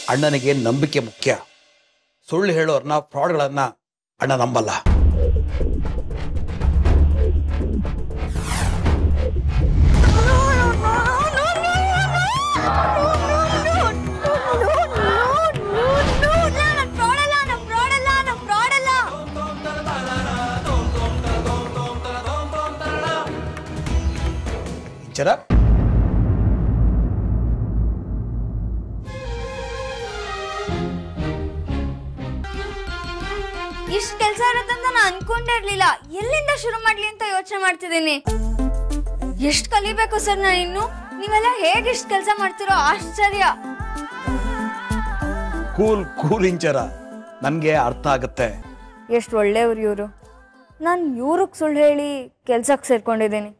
ಅಣ್ಣನಿಗೆ ನಂಬಿಕೆ ಮುಖ್ಯ ಸುಳ್ಳು ಹೇಳೋರ್ನ ಫ್ರಾಡ್ಗಳನ್ನ ಅಣ್ಣ ನಂಬಲ್ಲ ಇಂಚರ ಇಷ್ಟ ಕೆಲಸ ಇರುತ್ತಂತ ನಾನು ಅನ್ಕೊಂಡೇ ಇರ್ಲಿಲ್ಲ ಎಲ್ಲಿಂದ ಶುರು ಮಾಡ್ಲಿ ಅಂತ ಯೋಚನೆ ಮಾಡ್ತಿದ್ದೀನಿ ಎಷ್ಟ್ ಕಲಿಬೇಕು ಸರ್ ನಾನು ಇನ್ನು ನೀವೆಲ್ಲ ಹೇಗೆ ಇಷ್ಟ ಕೆಲಸ ಮಾಡ್ತಿರೋ ಆಶ್ಚರ್ಯ ಕೂಲ್ ಕೂಲ್ ಇಂಚರ ನನಗೆ ಅರ್ಥ ಆಗುತ್ತೆ ಎಷ್ಟು ಒಳ್ಳೆಯವ್ರು ಇವರು ನಾನು ಇವ್ರಿಗೆ ಸುಳ್ಳು ಹೇಳಿ ಕೆಲ್ಸಕ್ಕೆ ಸೇರ್ಕೊಂಡಿದ್ದೀನಿ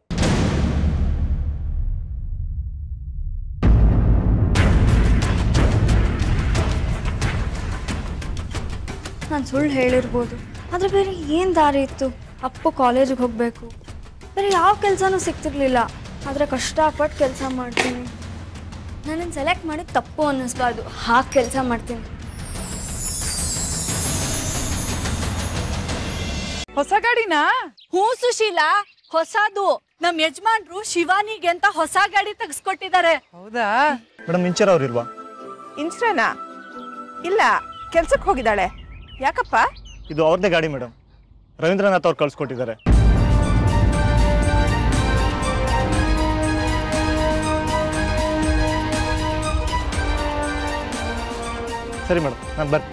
ನಾನು ಸುಳ್ಳು ಹೇಳಿರ್ಬೋದು ಆದರೆ ಬೇರೆ ಏನು ದಾರಿ ಇತ್ತು ಅಪ್ಪು ಕಾಲೇಜಿಗೆ ಹೋಗಬೇಕು ಬೇರೆ ಯಾವ ಕೆಲಸನೂ ಸಿಗ್ತಿರ್ಲಿಲ್ಲ ಆದರೆ ಕಷ್ಟಪಟ್ಟು ಕೆಲಸ ಮಾಡ್ತೀನಿ ನನ್ನನ್ನು ಸೆಲೆಕ್ಟ್ ಮಾಡಿ ತಪ್ಪು ಅನ್ನಿಸ್ಬಾರ್ದು ಹಾಗೆ ಕೆಲಸ ಮಾಡ್ತೀನಿ ಹೊಸ ಗಾಡಿನಾ ಹ್ಞೂ ಸುಶೀಲಾ ಹೊಸದು ನಮ್ ಯಜಮಾನ್ರು ಶಿವಾನಿಗೆ ಅಂತ ಹೊಸ ಗಾಡಿ ತೆಗ್ಸ್ಕೊಟ್ಟಿದ್ದಾರೆ ಹೌದಾ ಮೇಡಮ್ ಇಂಚರ್ ಅವ್ರು ಇಲ್ವಾ ಇನ್ಸ್ಟಾನಾ ಇಲ್ಲ ಕೆಲ್ಸಕ್ಕೆ ಹೋಗಿದ್ದಾಳೆ ಯಾಕಪ್ಪ ಇದು ಅವ್ರದ್ದೇ ಗಾಡಿ ಮೇಡಮ್ ರವೀಂದ್ರನಾಥ್ ಅವ್ರು ಕಳ್ಸಿಕೊಟ್ಟಿದ್ದಾರೆ ಸರಿ ಮೇಡಮ್ ನಾನು ಬರ್ತೀನಿ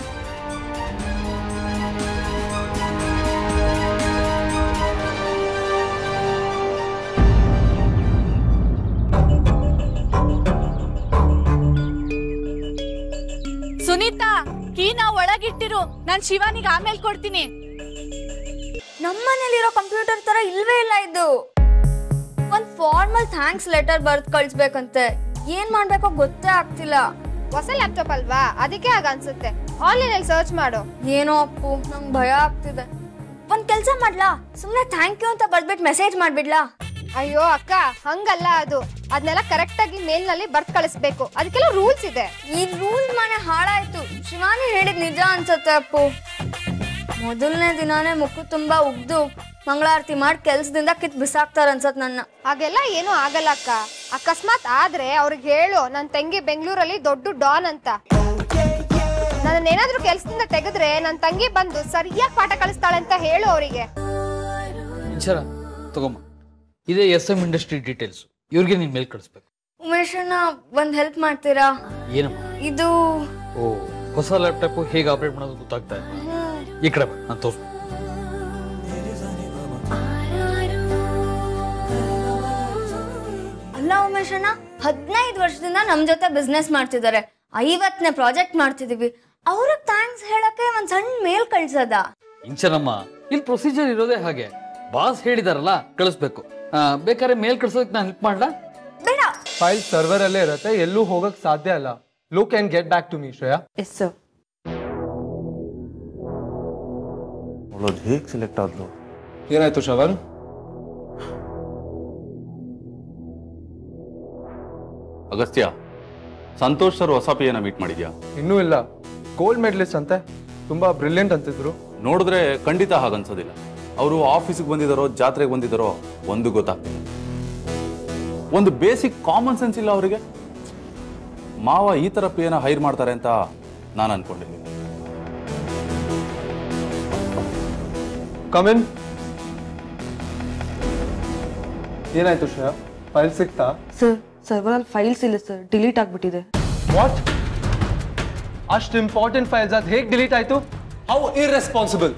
ಸುನೀತಾ ಕೀನ ಒಳಗಿಟ್ಟಿರು ನಾನ್ ಶಿವಾನಿಗೆ ಆಮೇಲೆ ಕೊಡ್ತೀನಿ ನಮ್ಮನೇಲಿರೋ ಕಂಪ್ಯೂಟರ್ ತರ ಇಲ್ವೇ ಇಲ್ಲ ಇದು ಒಂದ್ ಫಾರ್ಮಲ್ ಥ್ಯಾಂಕ್ಸ್ ಲೆಟರ್ ಬರ್ದ್ ಕಳ್ಸ್ಬೇಕಂತೆ ಏನ್ ಮಾಡ್ಬೇಕೋ ಗೊತ್ತೇ ಆಗ್ತಿಲ್ಲ ಹೊಸ ಲ್ಯಾಪ್ಟಾಪ್ ಅಲ್ವಾ ಅದಕ್ಕೆ ಆಗ ಅನ್ಸುತ್ತೆ ಆನ್ಲೈನ್ ಅಲ್ಲಿ ಸರ್ಚ್ ಮಾಡು ಏನೋ ಅಪ್ಪು ನಂಗ್ ಭಯ ಆಗ್ತಿದೆ ಒಂದ್ ಕೆಲ್ಸ ಮಾಡ್ಲಾ ಸುಮ್ನೆ ಥ್ಯಾಂಕ್ ಯು ಅಂತ ಬರ್ದ್ಬಿಟ್ಟು ಮೆಸೇಜ್ ಮಾಡ್ಬಿಡ್ಲಾ ಅಯ್ಯೋ ಅಕ್ಕ ಹಂಗಲ್ಲ ಅದು ಅದನ್ನೆಲ್ಲ ಕರೆಕ್ಟ್ ಆಗಿ ಮೇಲ್ನಲ್ಲಿ ಬರ್ತ್ ಕಳಿಸ್ಬೇಕು ಅದಕ್ಕೆಲ್ಲ ರೂಲ್ಸ್ ಇದೆ ಈ ರೂಲ್ ಮನೆ ಹಾಳಾಯ್ತು ಶಿವಾನಿ ಹೇಳಿದ್ ನಿಜ ಅನ್ಸತ್ತೆ ಅಪ್ಪು ಮೊದಲನೇ ದಿನಾನೇ ಮುಖ ತುಂಬಾ ಉಗ್ದು ಮಂಗಳಾರತಿ ಮಾಡಿ ಕೆಲ್ಸದಿಂದ ಕಿತ್ ಬಿಸಾಕ್ತಾರ ಅನ್ಸತ್ ನನ್ನ ಹಾಗೆಲ್ಲ ಏನೂ ಆಗಲ್ಲ ಅಕ್ಕ ಅಕಸ್ಮಾತ್ ಆದ್ರೆ ಅವ್ರಿಗೆ ಹೇಳು ನನ್ನ ತಂಗಿ ಬೆಂಗಳೂರಲ್ಲಿ ದೊಡ್ಡ ಡಾನ್ ಅಂತ ನನ್ನ ಏನಾದ್ರೂ ಕೆಲ್ಸದಿಂದ ತೆಗೆದ್ರೆ ನನ್ನ ತಂಗಿ ಬಂದು ಸರಿಯಾಗಿ ಪಾಠ ಕಲಿಸ್ತಾಳೆ ಅಂತ ಹೇಳು ಅವರಿಗೆ ಇಂಚರ ತಗೊಮ್ಮ ಇದೇ ಎಸ್ ಎಂ ಇಂಡಸ್ಟ್ರಿ ಡೀಟೇಲ್ಸ್ ಇವ್ರಿಗೆ ನೀನ್ ಮೇಲ್ ಕಳಿಸ್ಬೇಕು ಉಮೇಶಣ್ಣ ಒಂದ್ ಹೆಲ್ಪ್ ಮಾಡ್ತೀರಾ ಏನಮ್ಮ ಇದು ಓ ಹೊಸ ಲ್ಯಾಪ್ಟಾಪ್ ಹೇಗೆ ಆಪರೇಟ್ ಮಾಡೋದು ಗೊತ್ತಾಗ್ತಾ ಇಲ್ಲ ಈ ಕಡೆ ಬಾ ನಾನು ತೋರಿಸ್ ಅಲ್ಲ ಉಮೇಶಣ್ಣ ಹದಿನೈದು ವರ್ಷದಿಂದ ನಮ್ ಜೊತೆ ಬಿಸ್ನೆಸ್ ಮಾಡ್ತಿದ್ದಾರೆ ಐವತ್ತನೇ ಪ್ರಾಜೆಕ್ಟ್ ಮಾಡ್ತಿದೀವಿ ಅವ್ರಿಗೆ ಥ್ಯಾಂಕ್ಸ್ ಹೇಳಕ್ಕೆ ಒಂದ್ ಸಣ್ಣ ಮೇಲ್ ಕಳ್ಸದ ಇಂಚನಮ್ಮ ಇಲ್ಲಿ ಪ್ರೊಸೀಜರ್ ಇರೋದೇ ಹಾಗೆ ಬಾಸ್ ಹೇಳಿದಾರಲ್ಲ ಕಳಿಸ್ಬೇಕು ಆ, ಬೇಕಾದ್ರೆ ಮೇಲ್ ಕಳ್ಸೋದಕ್ಕೆ ನಾನು ಹೆಲ್ಪ್ ಮಾಡ್ಲಾ ಬೇಡ ಫೈಲ್ ಸರ್ವರ್ ಅಲ್ಲೇ ಇರುತ್ತೆ ಎಲ್ಲೂ ಹೋಗಕ್ ಸಾಧ್ಯ ಇಲ್ಲ look and get back to me Shreya yes sir ಅವಳದು ಹೇಗೆ ಸೆಲೆಕ್ಟ್ ಆದ್ಲು ಏನಾಯ್ತು ಶ್ರವಣ್ ಅಗಸ್ತ್ಯ ಸಂತೋಷ್ ಸರ್ ಹೊಸ ಪಿಯನ್ನ ಮೀಟ್ ಮಾಡಿದ್ಯಾ ಇನ್ನೂ ಇಲ್ಲ ಗೋಲ್ಡ್ ಮೆಡಲಿಸ್ಟ್ ಅಂತೆ ತುಂಬಾ ಬ್ರಿಲಿಯಂಟ್ ಅಂತಿದ್ರು ನೋಡಿದ್ರೆ ಖಂಡಿತ ಹಾಗನ್ಸೋದಿಲ್ಲ ಅವರು ಆಫೀಸಿಗೆ ಬಂದಿದ್ದಾರೋ ಜಾತ್ರೆಗೆ ಬಂದಿದ್ದಾರೋ ಒಂದು ಗೊತ್ತಾಗ್ತಿಲ್ಲ ಒಂದು ಬೇಸಿಕ್ ಕಾಮನ್ ಸೆನ್ಸ್ ಇಲ್ಲ ಅವರಿಗೆ ಮಾವ ಈ ಥರ ಪಿಯನ್ನ ಹೈರ್ ಮಾಡ್ತಾರೆ ಅಂತ ನಾನು ಅನ್ಕೊಂಡಿರ್ಲಿಲ್ಲ ಕಮಿನ್ ಏನಾಯ್ತು ಶ್ರೇಯಾ ಫೈಲ್ ಸಿಕ್ತಾ ಸರ್ ಸರ್ವರಲ್ಲಿ ಫೈಲ್ಸ್ ಇಲ್ಲ ಸರ್ ಡಿಲೀಟ್ ಆಗ್ಬಿಟ್ಟಿದೆ ವಾಟ್ ಅಷ್ಟು ಇಂಪಾರ್ಟೆಂಟ್ ಫೈಲ್ಸ್ ಅದು ಹೇಗೆ ಡಿಲೀಟ್ ಆಯ್ತು ಹೌ ಇರ್ರೆಸ್ಪಾನ್ಸಿಬಲ್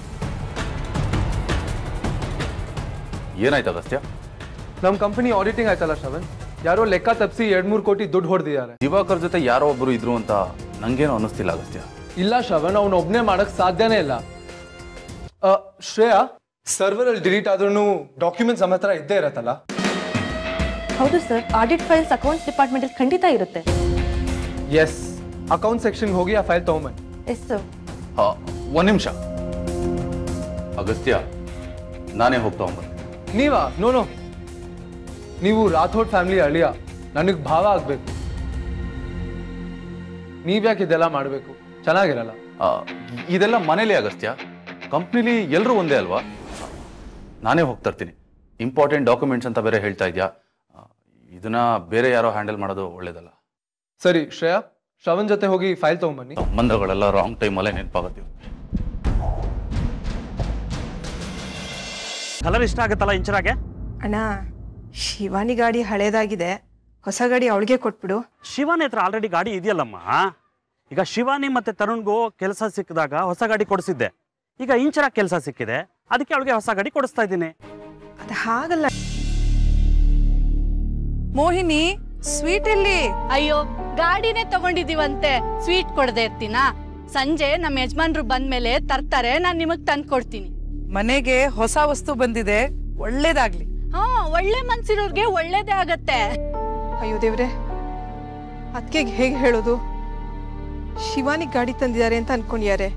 ಏನಾಯ್ತು ಅಗಸ್ತ್ಯ ನಮ್ಮ ಕಂಪನಿ ಆಡಿಟಿಂಗ್ ಆಯ್ತಲ್ಲ ಶ್ರವಣ್ ಯಾರೋ ಲೆಕ್ಕ ತಪ್ಪಿಸಿ ಎರಡ್ ಮೂರು ಕೋಟಿ ದುಡ್ಡು ಹೊಡೆದಿದ್ದಾರೆ ದಿವಾಕರ್ ಜೊತೆ ಯಾರೋ ಒಬ್ಬರು ಇದ್ರು ಅಂತ ನಂಗೇನು ಅನ್ನಿಸ್ತಿಲ್ಲ ಅಗಸ್ತ್ಯ ಇಲ್ಲ ಶ್ರವಣ್ ಅವ್ನು ಒಬ್ನೇ ಮಾಡಕ್ ಸಾಧ್ಯನೇ ಇಲ್ಲ ಆ, ಶ್ರೇಯಾ ಸರ್ವರ್ ಅಲ್ಲಿ ಡಿಲೀಟ್ ಆದ್ರೂ ಡಾಕ್ಯುಮೆಂಟ್ಸ್ ನಮ್ಮ ಹತ್ರ ಇದ್ದೇ ಇರತ್ತಲ್ಲ ಹೌದು ಸರ್ ಆಡಿಟ್ ಫೈಲ್ಸ್ ಅಕೌಂಟ್ಸ್ ಡಿಪಾರ್ಟ್ಮೆಂಟಲ್ಲಿ ಖಂಡಿತ ಇರುತ್ತೆ ಎಸ್ ಅಕೌಂಟ್ ಸೆಕ್ಷನ್ ಹೋಗಿ ಆ ಫೈಲ್ ತಗೊಂಬನ್ನಿ ಎಸ್ ಸರ್ ಹಾ, ಒಂದ್ ನಿಮಿಷ ಅಗಸ್ತ್ಯ ನಾನೇ ಹೋಗ್ತಾ ಹೋಗ್ಬರ್ತೀನಿ ನೀವಾ ನೋ ನೋ ನೀವು ರಾಥೋಡ್ ಫ್ಯಾಮಿಲಿ ಅಳಿಯ ನನಗೆ ಭಾವ ಆಗ್ಬೇಕು ನೀವ್ಯಾಕೆ ಇದೆಲ್ಲ ಮಾಡಬೇಕು ಚೆನ್ನಾಗಿರಲ್ಲ ಆ, ಇದೆಲ್ಲ ಮನೇಲಿ ಅಗಸ್ತ್ಯ ಕಂಪ್ನಿಲಿ ಎಲ್ಲರೂ ಒಂದೇ ಅಲ್ವಾ ನಾನೇ ಹೋಗ್ತಾ ಇರ್ತೀನಿ ಇಂಪಾರ್ಟೆಂಟ್ ಡಾಕ್ಯುಮೆಂಟ್ಸ್ ಅಂತ ಬೇರೆ ಹೇಳ್ತಾ ಇದೆಯಾ ಇದನ್ನ ಬೇರೆ ಯಾರೋ ಹ್ಯಾಂಡಲ್ ಮಾಡೋದು ಒಳ್ಳೇದಲ್ಲ ಸರಿ ಶ್ರೇಯಾ ಶ್ರವಣ್ ಜೊತೆ ಹೋಗಿ ಫೈಲ್ ತಗೊಂಬನ್ನಿ ಸಂಬಂಧಗಳೆಲ್ಲ ರಾಂಗ್ ಟೈಮಲ್ಲೇ ನೆನಪಾಗತ್ತೀವಿ ಕಲರ್ ಇಷ್ಟ ಆಗುತ್ತಲ್ಲ ಇಂಚರಾಗೆ ಅಣ್ಣ ಶಿವಾನಿ ಗಾಡಿ ಹಳೇದಾಗಿದೆ ಹೊಸ ಗಾಡಿ ಅವಳಿಗೆ ಕೊಟ್ಬಿಡು ಶಿವಾನಿ ಹತ್ರ ಆಲ್ರೆಡಿ ಗಾಡಿ ಇದೆಯಲ್ಲಮ್ಮ ಈಗ ಶಿವಾನಿ ಮತ್ತೆ ತರುಣ್ಗೂ ಕೆಲಸ ಸಿಕ್ಕಿದಾಗ ಹೊಸ ಗಾಡಿ ಕೊಡಿಸಿದ್ದೆ ಈಗ ಇಂಚರ ಕೆಲಸ ಸಿಕ್ಕಿದೆ ಅದಕ್ಕೆ ಅವಳಿಗೆ ಹೊಸ ಗಾಡಿ ಕೊಡಿಸ್ತಾ ಇದ್ದೀನಿ ಅದು ಹಾಗಲ್ಲ ಮೋಹಿನಿ ಸ್ವೀಟ್ ಎಲ್ಲಿ ಅಯ್ಯೋ ಗಾಡಿನೇ ತಗೊಂಡಿದೀವಂತೆ ಸ್ವೀಟ್ ಕೊಡದೆ ಇರ್ತೀನಾ ಸಂಜೆ ನಮ್ಮ ಯಜಮಾನ್ರು ಬಂದ್ಮೇಲೆ ತರ್ತಾರೆ ನಾನ್ ನಿಮಗ್ ತಂದ್ ಕೊಡ್ತೀನಿ ಮನೆಗೆ ಹೊಸ ವಸ್ತು ಬಂದಿದೆ ಒಳ್ಳೇದಾಗ್ಲಿ ಹಾ ಒಳ್ಳೆ ಮನ್ಸಿರೋರ್ಗೆ ಒಳ್ಳೇದೇ ಆಗತ್ತೆ ಅಯ್ಯೋ ದೇವ್ರೆ ಅದಕ್ಕೆ ಹೇಗೆ ಹೇಳೋದು ಶಿವಾನಿ ಗಾಡಿ ತಂದಿದ್ದಾರೆ ಅಂತ ಅನ್ಕೊಂಡಿದ್ದಾರೆ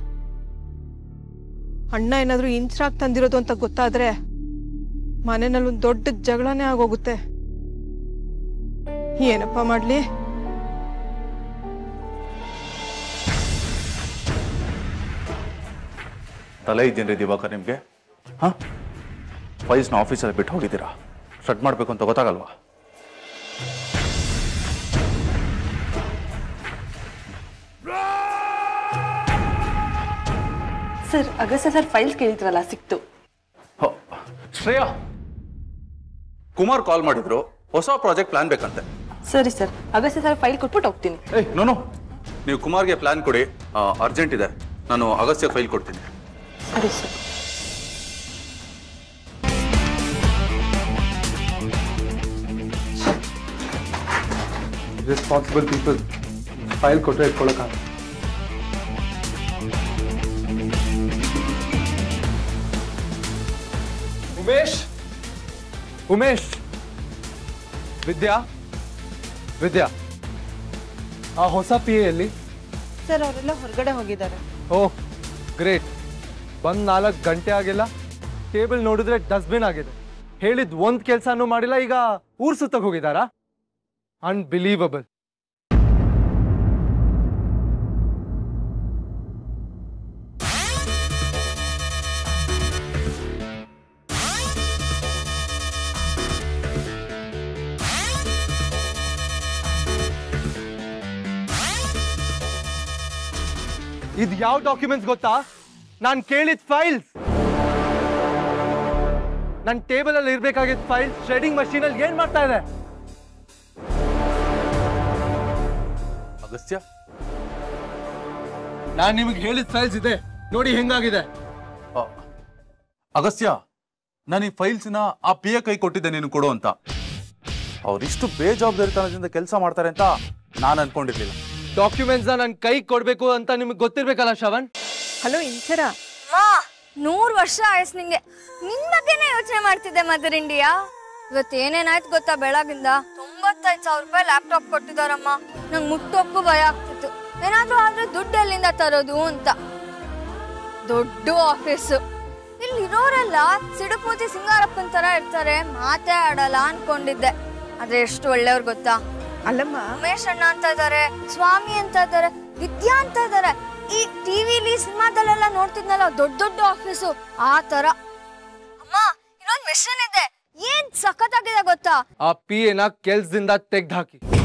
ಅಣ್ಣ ಏನಾದ್ರೂ ಇಂಚ್ರಾಗ್ ತಂದಿರೋದು ಅಂತ ಗೊತ್ತಾದ್ರೆ ಮನೆಯಲ್ಲಿ ಒಂದು ದೊಡ್ಡ ಜಗಳನೇ ಆಗೋಗುತ್ತೆ ಏನಪ್ಪ ಮಾಡ್ಲಿ ತಲೆ ಇದ್ದೇನ್ರಿ ದಿವಾಕರ್ ನಿಮಗೆ ಹಾಂ ಫೈಲ್ಸ್ನ ಆಫೀಸಲ್ಲಿ ಬಿಟ್ಟು ಹೋಗಿದ್ದೀರಾ ಶಟ್ ಮಾಡಬೇಕು ಅಂತ ಗೊತ್ತಾಗಲ್ವಾ ಸರ್ ಅಗಸ್ತ್ಯ ಸರ್ ಫೈಲ್ಸ್ ಕೇಳಿದ್ರಲ್ಲ ಸಿಕ್ತು ಹೋ, ಶ್ರೇಯಾ ಕುಮಾರ್ ಕಾಲ್ ಮಾಡಿದ್ರು ಹೊಸ ಪ್ರಾಜೆಕ್ಟ್ ಪ್ಲಾನ್ ಬೇಕಂತೆ ಸರಿ ಸರ್ ಅಗಸ್ತ್ಯ ಸರ್ ಫೈಲ್ ಕೊಟ್ಬಿಟ್ಟು ಹೋಗ್ತೀನಿ ಏಯ್ ನೋನು ನೀವು ಕುಮಾರ್ಗೆ ಪ್ಲಾನ್ ಕೊಡಿ ಅರ್ಜೆಂಟ್ ಇದೆ ನಾನು ಅಗಸ್ತ್ಯ ಫೈಲ್ ಕೊಡ್ತೀನಿ ಸರಿ ಸರ್ ರೆಸ್ಪಾನ್ಸಿಬಲ್ ಪೀಪಲ್ ಫೈಲ್ ಕೊಟ್ಟರೆ ಇಟ್ಕೊಳ್ಳೋಕ್ಕಾಗ ಉಮೇಶ್ ಉಮೇಶ್ ವಿದ್ಯಾ ವಿದ್ಯಾ ಆ ಹೊಸ ಪಿ ಎಲ್ಲಿ ಸರ್ ಅವರೆಲ್ಲ ಹೊರಗಡೆ ಹೋಗಿದ್ದಾರೆ ಓಹ್ ಗ್ರೇಟ್ ಬಂದ್ ನಾಲ್ಕು ಗಂಟೆ ಆಗಿಲ್ಲ ಟೇಬಲ್ ನೋಡಿದ್ರೆ ಡಸ್ಟ್ಬಿನ್ ಆಗಿದೆ ಹೇಳಿದ್ ಒಂದ್ ಕೆಲ್ಸಾನು ಮಾಡಿಲ್ಲ ಈಗ ಊರ್ ಸುತ್ತಕ್ ಹೋಗಿದಾರಾ ಅನ್ಬಿಲೀವಬಲ್ ಇದು ಯಾವ ಡಾಕ್ಯುಮೆಂಟ್ಸ್ ಗೊತ್ತಾ ನಾನು ಕೇಳಿದ ಫೈಲ್ಸ್ ನನ್ನ ಟೇಬಲ್ ಅಲ್ಲಿ ಇರ್ಬೇಕಾಗಿದ್ದ ಫೈಲ್ ಶೆಡಿಂಗ್ ಮಷೀನ್ ಅಲ್ಲಿ ಏನ್ ಮಾಡ್ತಾ ಇದೆ ಅಗಸ್ತ್ಯ ನಾನು ನಿಮಗೆ ಹೇಳಿದ ಫೈಲ್ಸ್ ಇದೆ ನೋಡಿ ಹೆಂಗಾಗಿದೆ ಆ, ಅಗಸ್ತ್ಯ ನಾನು ಈ ಫೈಲ್ಸ್ನ ಆ ಪಿ ಎ ಕೈ ಕೊಟ್ಟಿದ್ದೆ ನೀನು ಕೊಡು ಅಂತ ಅವರಿಷ್ಟು ಬೇಜವಾಬ್ದಾರಿತನದಿಂದ ಕೆಲಸ ಮಾಡ್ತಾರೆ ಅಂತ ನಾನು ಅನ್ಕೊಂಡಿರ್ಲಿಲ್ಲ ಡಾಕ್ಯುಮೆಂಟ್ಸ್ ನನ್ನ ಕೈ ಕೊಡ್ಬೇಕು ಅಂತ ನಿಮಗೆ ಗೊತ್ತಿರ್ಬೇಕಲ್ಲ ಶ್ರವಣ್ ಹಲೋ ಇಂಚರ ಮಾ ನೂರ್ ವರ್ಷ ಆಯ್ಸ್ ನಿಂಗೆ ನಿನ್ ಬಗ್ಗೆನೇ ಯೋಚನೆ ಮಾಡ್ತಿದ್ದೆ ಮದರ್ ಇಂಡಿಯಾ ಇವತ್ತು ಏನೇನಾಯ್ತು ಗೊತ್ತಾ ಬೆಳಗಿಂದ ತೊಂಬತ್ತೈದು ಸಾವಿರ ರೂಪಾಯಿ ಲ್ಯಾಪ್ಟಾಪ್ ಕೊಟ್ಟಿದಾರಮ್ಮ ನಂಗೆ ಮುಟ್ಟೋಕ್ಕೂ ಭಯ ಆಗ್ತಿತ್ತು ಏನಾದ್ರೂ ಆದ್ರೆ ದುಡ್ಡು ಎಲ್ಲಿಂದ ತರೋದು ಅಂತ ದೊಡ್ಡ ಆಫೀಸು ಇಲ್ಲಿ ಇರೋರೆಲ್ಲ ಸಿಡುಪೂತಿ ಸಿಂಗಾರಪ್ಪನ್ ತರ ಇರ್ತಾರೆ ಮಾತೇ ಆಡಲ್ಲ ಅನ್ಕೊಂಡಿದ್ದೆ ಆದ್ರೆ ಎಷ್ಟು ಒಳ್ಳೆಯವ್ರು ಗೊತ್ತಾ ಅಲ್ಲಮ್ಮ ಉಮೇಶ್ ಅಣ್ಣ ಅಂತ ಇದಾರೆ ಸ್ವಾಮಿ ಅಂತ ಇದಾರೆ ವಿದ್ಯಾ ಅಂತ ಇದಾರೆ ಈ ಟಿವಿಲಿ ಸಿನಿಮಾದಲ್ಲೆಲ್ಲ ನೋಡ್ತಿದ್ನಲ್ಲ ದೊಡ್ಡ ದೊಡ್ಡ ಆಫೀಸು ಆ ತರ ಅಮ್ಮ ಇನ್ನೊಂದ್ ಮಿಷನ್ ಇದೆ ಏನ್ ಸಖತ್ತಾಗಿದೆ ಗೊತ್ತಾ ಆ ಪಿ ಎನ ಕೆಲ್ಸದಿಂದ ತೆಗ್ದು ಹಾಕಿ